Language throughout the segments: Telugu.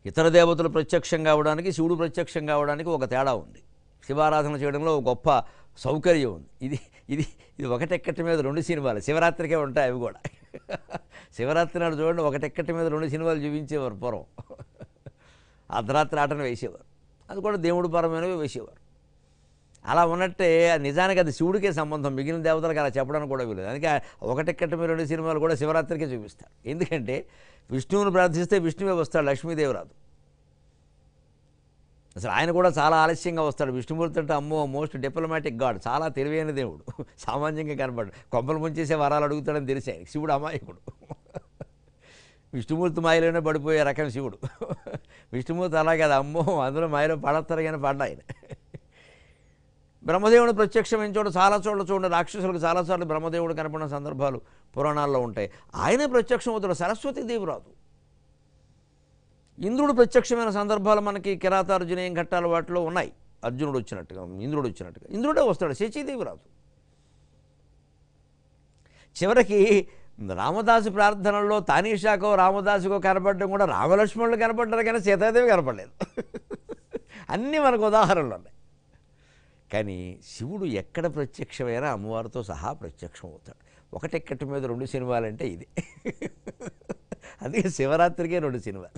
ఇతర దేవతలు ప్రత్యక్షం కావడానికి శివుడు ప్రత్యక్షం కావడానికి ఒక తేడా ఉంది శివారాధన చేయడంలో ఒక గొప్ప సౌకర్యం ఉంది ఇది ఇది ఇది ఒకటెక్కటి మీద రెండు సినిమాలు శివరాత్రికే ఉంటాయి అవి కూడా శివరాత్రి నాడు చూడండి ఒకటెక్కటి మీద రెండు సినిమాలు చూపించేవారు పూర్వం అర్ధరాత్రి ఆటను వేసేవారు అది కూడా దేవుడు పరమైనవి వేసేవారు అలా ఉన్నట్టే నిజానికి అది శివుడికే సంబంధం మిగిలిన దేవతలకు అలా చెప్పడానికి కూడా వీలేదు అందుకే ఒకటెక్కటి మీద రెండు సినిమాలు కూడా శివరాత్రికే చూపిస్తారు ఎందుకంటే విష్ణువుని ప్రార్థిస్తే విష్ణువే వస్తాడు లక్ష్మీదేవి రాదు అసలు ఆయన కూడా చాలా ఆలస్యంగా వస్తాడు విష్ణుమూర్తి అంటే అమ్మో మోస్ట్ డిప్లొమాటిక్ గాడ్ చాలా తెలివైన దేవుడు సామాన్యంగా కనపడ్డు కొంపలు ముంచేసే వరాలు అడుగుతాడని తెలిసి ఆయన శివుడు అమాయకుడు విష్ణుమూర్తి మాయలోనే పడిపోయే రకం శివుడు విష్ణుమూర్తి అలాగే అది అమ్మో అందులో మాయలో పడతారు కానీ పడ్డ ఆయన బ్రహ్మదేవుడు ప్రత్యక్షమైన చోట చాలా చోట్ల చూడండి రాక్షసులకు చాలాసార్లు బ్రహ్మదేవుడు కనపడిన సందర్భాలు పురాణాల్లో ఉంటాయి ఆయనే ప్రత్యక్షం అవుతాడు సరస్వతి దేవి రాదు ఇంద్రుడు ప్రత్యక్షమైన సందర్భాలు మనకి కిరాతార్జునేయం ఘట్టాలు వాటిలో ఉన్నాయి అర్జునుడు వచ్చినట్టుగా ఇంద్రుడు వచ్చినట్టుగా ఇంద్రుడే వస్తాడు శచీదేవి రాదు చివరికి రామదాసు ప్రార్థనల్లో తానీషాకో రామదాసుకో కనపడడం కూడా రామలక్ష్మణులు కనపడ్డారు కానీ సీతాదేవి కనపడలేదు అన్నీ మనకు ఉదాహరణలు ఉన్నాయి కానీ శివుడు ఎక్కడ ప్రత్యక్షమైనా అమ్మవారితో సహా ప్రత్యక్షం అవుతాడు ఒకటెక్కటి మీద రెండు సినిమాలంటే ఇది అందుకే శివరాత్రికే రెండు సినిమాలు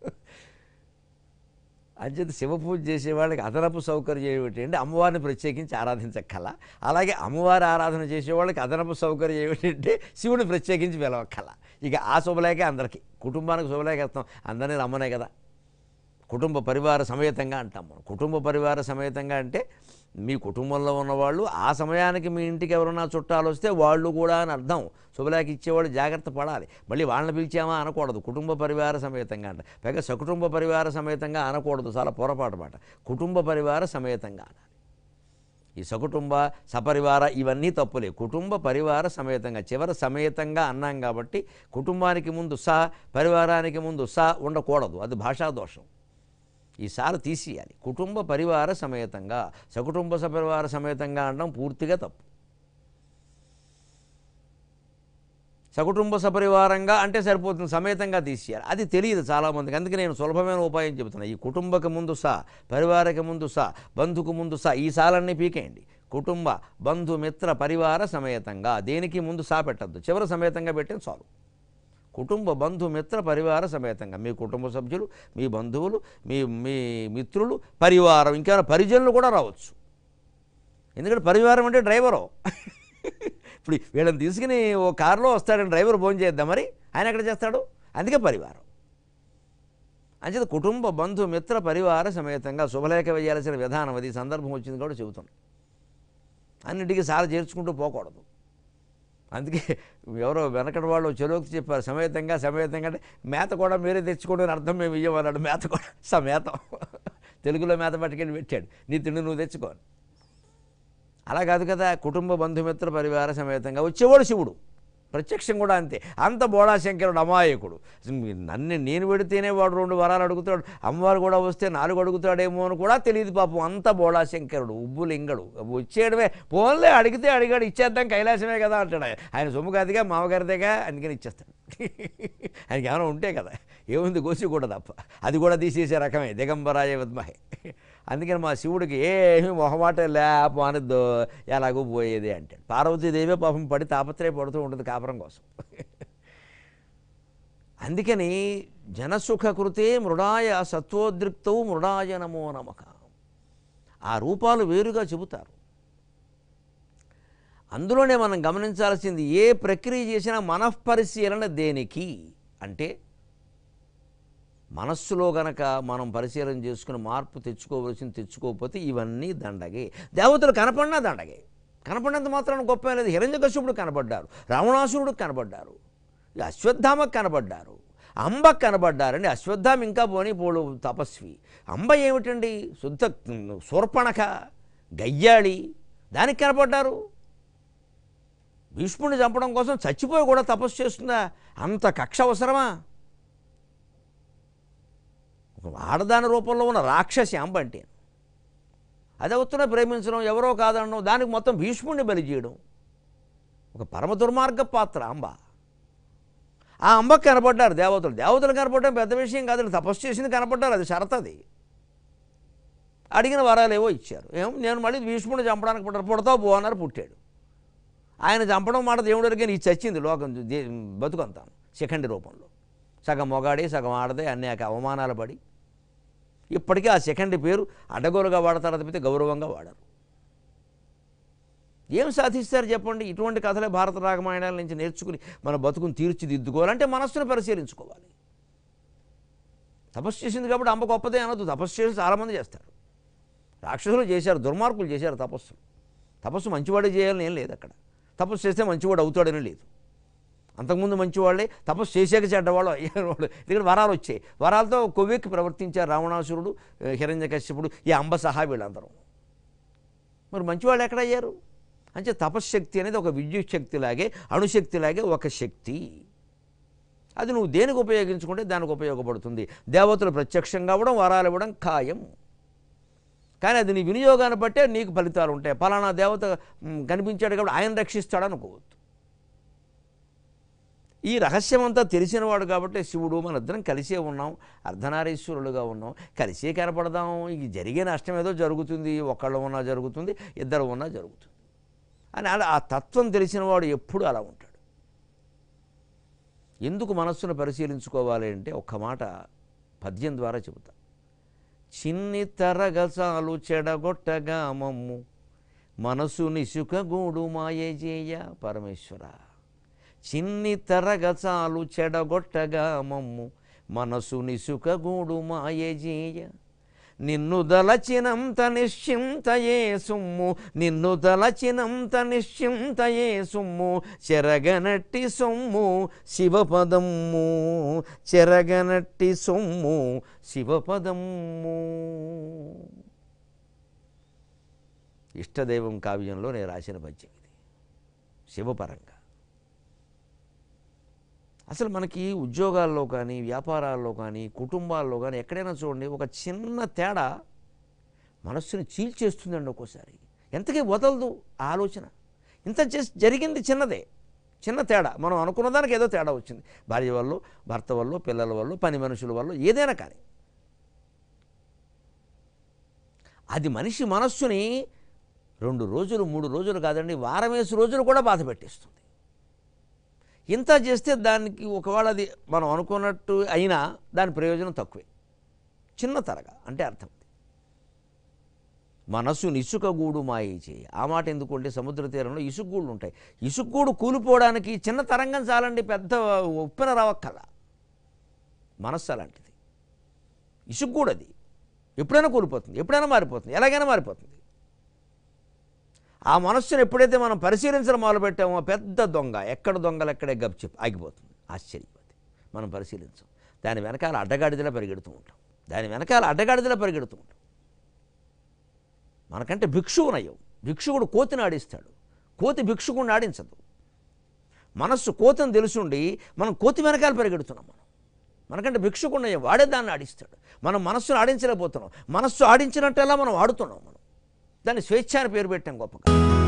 అంచేత శివ పూజ చేసే వాళ్ళకి అదనపు సౌకర్యం ఏమిటంటే అమ్మవారిని ప్రత్యేకించి ఆరాధించక్కల అలాగే అమ్మవారి ఆరాధన చేసే వాళ్ళకి అదనపు సౌకర్యం ఏమిటంటే శివుని ప్రత్యేకించి పిలవక్కల ఇక ఆ శుభలేఖే అందరికీ కుటుంబానికి శుభలేఖ ఇస్తాం అందరినీ రమ్మనే కదా కుటుంబ పరివార సమేతంగా అంటాం మనం కుటుంబ పరివార సమేతంగా అంటే మీ కుటుంబంలో ఉన్నవాళ్ళు ఆ సమయానికి మీ ఇంటికి ఎవరన్నా చుట్టాలు వస్తే వాళ్ళు కూడా అని అర్థం శుభలేఖ ఇచ్చేవాళ్ళు జాగ్రత్త పడాలి మళ్ళీ వాళ్ళని పిలిచామా అనకూడదు కుటుంబ పరివార సమేతంగా అంట పైగా సకుటుంబ పరివార సమేతంగా అనకూడదు చాలా పొరపాటు మాట కుటుంబ పరివార సమేతంగా అనాలి ఈ సకుటుంబ సపరివార ఇవన్నీ తప్పులే కుటుంబ పరివార సమేతంగా చివరి సమేతంగా అన్నాం కాబట్టి కుటుంబానికి ముందు స పరివారానికి ముందు స ఉండకూడదు అది భాషా దోషం ఈసారి తీసేయాలి కుటుంబ పరివార సమేతంగా సకుటుంబ సపరివార సమేతంగా అనడం పూర్తిగా తప్పు సకుటుంబ సపరివారంగా అంటే సరిపోతుంది సమేతంగా తీసేయాలి అది తెలియదు చాలామందికి అందుకే నేను సులభమైన ఉపాయం చెబుతున్నా ఈ కుటుంబకి ముందు సా పరివారకి ముందు సా బంధుకు ముందు సా ఈ సాలన్నీ పీకేయండి కుటుంబ బంధు మిత్ర పరివార సమేతంగా దేనికి ముందు సా పెట్టద్దు చివరి సమేతంగా పెట్టే చాలు కుటుంబ బంధు మిత్ర పరివార సమేతంగా మీ కుటుంబ సభ్యులు మీ బంధువులు మీ మీ మిత్రులు పరివారం ఇంకా పరిజనులు కూడా రావచ్చు ఎందుకంటే పరివారం అంటే డ్రైవరు ఇప్పుడు వీళ్ళని తీసుకుని ఓ కారులో వస్తాడని డ్రైవర్ ఫోన్ చేద్దాం మరి ఆయన ఎక్కడ చేస్తాడు అందుకే పరివారం అంచేత కుటుంబ బంధు మిత్ర పరివార సమేతంగా శుభలేఖ వేయాల్సిన విధానం అది ఈ సందర్భం వచ్చింది కూడా చెబుతున్నాం అన్నింటికి సార చేర్చుకుంటూ పోకూడదు అందుకే ఎవరో వెనకటి వాళ్ళు చెరువుకి చెప్పారు సమేతంగా సమేతంగా అంటే మేత కూడా మీరే తెచ్చుకోండి అని అర్థం మేము ఇవ్వమన్నాడు మేత కూడా సమేతం తెలుగులో మేత పట్టుకెళ్ళి పెట్టాడు నీ తిండి నువ్వు తెచ్చుకోని అలా కాదు కదా కుటుంబ బంధుమిత్ర పరివార సమేతంగా వచ్చేవాడు శివుడు ప్రత్యక్షం కూడా అంతే అంత బోళాశంకరుడు అమాయకుడు నన్ను నేను పెడితేనే వాడు రెండు వరాలు అడుగుతాడు అమ్మవారు కూడా వస్తే నాలుగు అడుగుతాడేమో అని కూడా తెలియదు పాపం అంత బోళాశంకరుడు ఉబ్బు లింగడు వచ్చేయడమే పోన్లే అడిగితే అడిగాడు ఇచ్చేద్దాం కైలాసమే కదా అంటాడు ఆయన. ఆయన సొమ్ము కాదుగా మామగారిదేగా అందుకని ఇచ్చేస్తాడు ఆయనకి ఏమైనా ఉంటే కదా ఏముంది గోసి కూడా తప్ప అది కూడా తీసేసే రకమే దిగంబరాయ విద్మహే అందుకని మా శివుడికి ఏమీ మొహమాట లేప అనద్దు ఎలాగో పోయేది అంటాడు పార్వతీదేవే పాపం పడి తాపత్రయపడుతూ ఉంటుంది కాపురం కోసం అందుకని జనసుఖ కృతే మృడాయ సత్వోద్రిక్తవు మృడాయ నమో నమక ఆ రూపాలు వేరుగా చెబుతారు అందులోనే మనం గమనించాల్సింది ఏ ప్రక్రియ చేసినా మనఃపరిశీలన దేనికి అంటే మనస్సులో గనక మనం పరిశీలన చేసుకుని మార్పు తెచ్చుకోవలసింది తెచ్చుకోకపోతే ఇవన్నీ దండగే దేవతలు కనపడినా దండగే కనపడినంత మాత్రాన గొప్ప లేదు హిరణ్యకశ్యపుడు కనబడ్డారు రావణాసురుడికి కనబడ్డారు ఈ అశ్వత్థామకు కనబడ్డారు అంబకు కనబడ్డారండి అశ్వత్థామ ఇంకా పోనీ పోడు తపస్వి అంబ ఏమిటండి శుద్ధ శూర్పణక గయ్యాళి దానికి కనపడ్డారు భీష్ముడిని చంపడం కోసం చచ్చిపోయి కూడా తపస్సు చేస్తుందా అంత కక్ష అవసరమా ఒక ఆడదాని రూపంలో ఉన్న రాక్షసి అంబ అంటే అదే వస్తున్న ప్రేమించడం ఎవరో కాదనడం దానికి మొత్తం భీష్ముడిని బలి చేయడం ఒక పరమ దుర్మార్గ పాత్ర అంబ ఆ అంబకు కనపడ్డారు దేవతలు దేవతలు కనపడడం పెద్ద విషయం కాదు తపస్సు చేసింది కనపడ్డారు అది షరత్ అది అడిగిన వరాలు ఏవో ఇచ్చారు ఏం నేను మళ్ళీ భీష్ముడిని చంపడానికి పుట్టారు పుడతావు పో అన్నారు పుట్టాడు ఆయన చంపడం మాట దేవుడు వరకే నీ చచ్చింది లోకం దే- బతుకంతాను సెకండ్ రూపంలో సగం మొగాడి సగం ఆడదే అనేక అవమానాలు పడి ఇప్పటికీ ఆ సెకండ్ పేరు అడ్డగోలుగా వాడతారు తప్పితే గౌరవంగా వాడరు ఏం సాధిస్తారు చెప్పండి ఇటువంటి కథలే భారత రాగమాయణాల నుంచి నేర్చుకుని మన బతుకుని తీర్చిదిద్దుకోవాలంటే మనస్సును పరిశీలించుకోవాలి తపస్సు చేసింది కాబట్టి అమ్మ గొప్పదే అనొద్దు తపస్సు చేసి చాలామంది చేస్తారు రాక్షసులు చేశారు దుర్మార్గులు చేశారు తపస్సు తపస్సు మంచివాడే చేయాలని ఏం లేదు అక్కడ తపస్సు చేస్తే మంచివాడు అవుతాడని లేదు అంతకుముందు మంచివాళ్ళే తపస్సు చేసాక చెడ్డవాళ్ళు అయ్యేవాళ్ళు ఇక్కడ వరాలు వచ్చాయి వరాలతో కొవ్వెక్కి ప్రవర్తించారు రావణాసురుడు హిరణ్యకశ్యపుడు ఈ అంబ సహా వీళ్ళందరూ మరి మంచివాళ్ళు ఎక్కడ అయ్యారు అంటే తపశ్శక్తి అనేది ఒక విద్యుత్ శక్తిలాగే అణుశక్తిలాగే ఒక శక్తి అది నువ్వు దేనికి ఉపయోగించుకుంటే దానికి ఉపయోగపడుతుంది దేవతలు ప్రత్యక్షంగా అవ్వడం వరాలు ఇవ్వడం ఖాయం కానీ అది నీ వినియోగాన్ని బట్టే నీకు ఫలితాలు ఉంటాయి పలానా దేవత మ్, కనిపించాడు కాబట్టి ఆయన రక్షిస్తాడు అనుకోవద్దు ఈ రహస్యం అంతా తెలిసినవాడు కాబట్టి శివుడు మన ఇద్దరం కలిసే ఉన్నాం అర్ధనారీశ్వరులుగా ఉన్నాం కలిసే కనపడదాం ఇది జరిగే నష్టం ఏదో జరుగుతుంది ఒకళ్ళు ఉన్నా జరుగుతుంది ఇద్దరు ఉన్నా జరుగుతుంది అని అలా ఆ తత్వం తెలిసినవాడు ఎప్పుడు అలా ఉంటాడు ఎందుకు మనస్సును పరిశీలించుకోవాలి అంటే ఒక్క మాట పద్యం ద్వారా చెబుతా చిన్ని తరగసాలు చెడగొట్టగా మమ్ము మనసు నిసుకగూడు మాయజేయ పరమేశ్వర చిన్ని తరగసాలు చెడగొట్టగా మమ్ము మనసు నిసుకగూడు మాయజేయ నిన్ను దలచినంత నిశ్చింతయే సుమ్ము నిన్ను దలచినంత నిశ్చింతయే సుమ్ము చెరగనట్టి సొమ్ము శివపదమ్ము చెరగనట్టి సొమ్ము శివపదమ్ము ఇష్టదైవం కావ్యంలో నేను రాసిన పద్యం ఇది శివపరంగా అసలు మనకి ఉద్యోగాల్లో కానీ వ్యాపారాల్లో కానీ కుటుంబాల్లో కానీ ఎక్కడైనా చూడండి ఒక చిన్న తేడా మనస్సుని చీల్చేస్తుందండి ఒక్కోసారి ఎంతకీ వదలదు ఆ ఆలోచన ఇంత చేసి జరిగింది చిన్నదే చిన్న తేడా మనం అనుకున్న దానికి ఏదో తేడా వచ్చింది భార్య వల్ల భర్త వల్ల పిల్లల వల్ల పని మనుషుల వల్ల ఏదైనా కానీ అది మనిషి మనస్సుని రెండు రోజులు మూడు రోజులు కాదండి వారమేసి రోజులు కూడా బాధ పెట్టేస్తుంది ఇంత చేస్తే దానికి ఒకవేళ అది మనం అనుకున్నట్టు అయినా దాని ప్రయోజనం తక్కువే చిన్న తరగా అంటే అర్థం మనసు ఇసుకగూడు మాయ చేయి ఆ మాట ఎందుకంటే సముద్ర తీరంలో ఇసుకగూళ్ళు ఉంటాయి ఇసుకగూడు కూలిపోవడానికి చిన్న తరంగం చాలండి పెద్ద ఉప్పెన రావక్కల మనస్సు అలాంటిది ఇసుకగూడు అది ఎప్పుడైనా కూలిపోతుంది ఎప్పుడైనా మారిపోతుంది ఎలాగైనా మారిపోతుంది ఆ మనస్సును ఎప్పుడైతే మనం పరిశీలించడం మొదలుపెట్టామో పెద్ద దొంగ ఎక్కడ దొంగలు ఎక్కడే గప్చిప్ ఆగిపోతుంది ఆశ్చర్యం అది మనం పరిశీలించాం దాని వెనకాల అడ్డగాడిదలా పరిగెడుతూ ఉంటాం దాని వెనకాల అడ్డగాడిదలా పరిగెడుతూ ఉంటాం మనకంటే భిక్షువు నయం భిక్షువుడు కోతిని ఆడిస్తాడు కోతి భిక్షుకుడిని ఆడించదు మనస్సు కోతిని తెలుసుండి మనం కోతి వెనకాల పరిగెడుతున్నాం మనం మనకంటే భిక్షుకుడు నయం వాడే దాన్ని ఆడిస్తాడు మనం మనస్సును ఆడించలేకపోతున్నాం మనస్సు ఆడించినట్టెలా మనం ఆడుతున్నాం మనం దాన్ని స్వేచ్ఛ అని పేరు పెట్టాం గొప్పగా